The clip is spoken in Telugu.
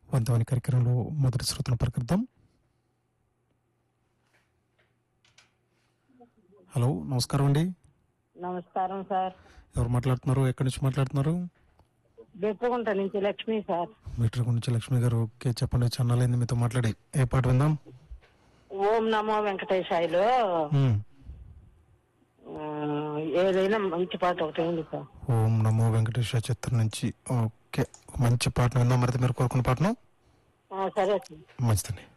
వంతవాని కార్యక్రమంలో మొదటి శ్రోతను పలకరిద్దాం హలో నమస్కారం అండి నమస్కారం సార్ ఎవరు మాట్లాడుతున్నారు ఎక్కడి నుంచి మాట్లాడుతున్నారు బెప్పగుంట నుంచి లక్ష్మి సార్ మీటర్ గురించి లక్ష్మి గారు ఓకే చెప్పండి చన్నాలైంది మీతో మాట్లాడి ఏ పాట విందాం ఓం నమో వెంకటేశాయిలో మ్మ్. ఆ, ఏదైనా మంచి పాట ఒకటి ఉంది సార్ ఓం నమో వెంకటేశ్వర చిత్రం నుంచి ఓకే మంచి పాటను విందాం మరి మీరు కోరుకున్న పాటను ఆ, సరే సార్ మంచిదండి